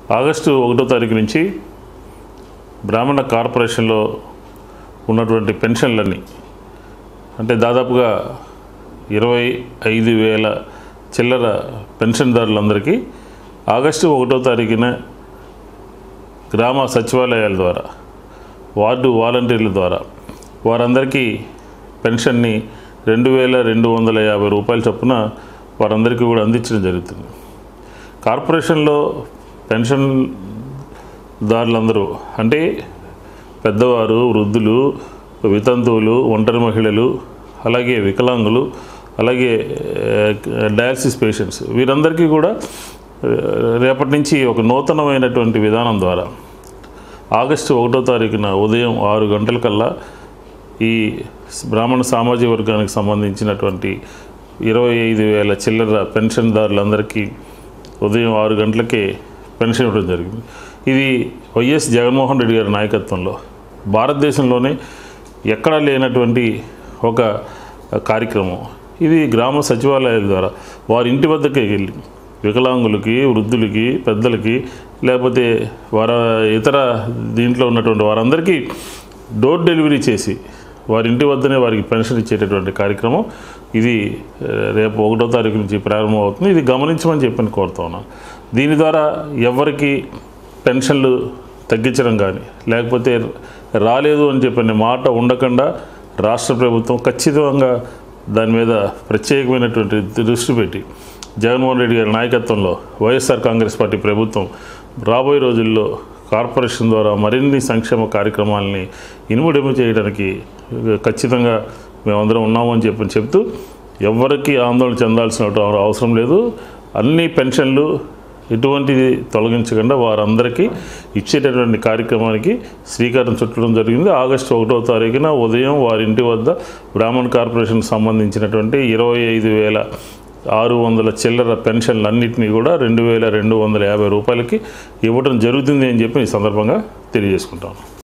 August ఒకటో తారీఖు నుంచి బ్రాహ్మణ కార్పొరేషన్లో ఉన్నటువంటి పెన్షన్లన్నీ అంటే దాదాపుగా ఇరవై ఐదు వేల చిల్లర పెన్షన్దారులందరికీ ఆగస్టు ఒకటో తారీఖున గ్రామ సచివాలయాల ద్వారా వార్డు వాలంటీర్ల ద్వారా వారందరికీ పెన్షన్ని రెండు వేల రెండు వందల యాభై రూపాయల చొప్పున వారందరికీ కూడా అందించడం జరుగుతుంది కార్పొరేషన్లో పెన్షన్ దారులందరూ అంటే పెద్దవారు వృద్ధులు వితంతువులు ఒంటరి మహిళలు అలాగే వికలాంగులు అలాగే ఆ, డయాలసిస్ పేషెంట్స్ వీరందరికీ కూడా ఆ, రేపటి నుంచి ఒక నూతనమైనటువంటి విధానం ద్వారా ఆగస్టు ఒకటో తారీఖున ఉదయం ఆరు గంటలకల్లా ఈ బ్రాహ్మణ సామాజిక వర్గానికి సంబంధించినటువంటి ఇరవై ఐదు వేల చిల్లర పెన్షన్దారులందరికీ ఉదయం ఆరు గంటలకే పెన్షన్ ఇవ్వడం జరిగింది ఇది వైఎస్ జగన్మోహన్ రెడ్డి గారి నాయకత్వంలో భారతదేశంలోనే ఎక్కడా లేనటువంటి ఒక కార్యక్రమం ఇది గ్రామ సచివాలయాల ద్వారా వారి ఇంటి వద్దకే వెళ్ళి వికలాంగులకి వృద్ధులకి పెద్దలకి లేకపోతే వార ఇతర దీంట్లో ఉన్నటువంటి వారందరికీ డోర్ డెలివరీ చేసి వారి ఇంటి వద్దనే వారికి పెన్షన్ ఇచ్చేటటువంటి కార్యక్రమం ఇది ఆ, రేపు ఒకటో తారీఖు నుంచి ప్రారంభం అవుతుంది ఇది గమనించమని చెప్పని కోరుతా ఉన్నాను దీని ద్వారా ఎవరికి పెన్షన్లు తగ్గించడం కానీ లేకపోతే రాలేదు అని చెప్పిన మాట ఉండకుండా రాష్ట్ర ప్రభుత్వం ఖచ్చితంగా దాని మీద ప్రత్యేకమైనటువంటి దృష్టి పెట్టి జగన్మోహన్ రెడ్డి గారి నాయకత్వంలో వైఎస్ఆర్ కాంగ్రెస్ పార్టీ ప్రభుత్వం రాబోయే రోజుల్లో కార్పొరేషన్ ద్వారా మరిన్ని సంక్షేమ కార్యక్రమాలని ఇనుముడిము చేయడానికి ఖచ్చితంగా మేమందరం ఉన్నామని చెప్పి చెప్తూ ఎవరికి ఆందోళన చెందాల్సిన అవసరం లేదు అన్ని పెన్షన్లు ఎటువంటిది తొలగించకుండా వారందరికీ ఇచ్చేటటువంటి కార్యక్రమానికి శ్రీకారం చుట్టడం జరిగింది ఆగస్టు ఒకటో తారీఖున ఉదయం వారి ఇంటి వద్ద బ్రాహ్మణ్ కార్పొరేషన్కి సంబంధించినటువంటి ఇరవై ఐదు వేల ఆరు వందల చిల్లర పెన్షన్లు అన్నింటినీ కూడా రెండు వేల రెండు వందల యాభై రూపాయలకి ఇవ్వడం జరుగుతుంది అని చెప్పి ఈ సందర్భంగా తెలియజేసుకుంటాను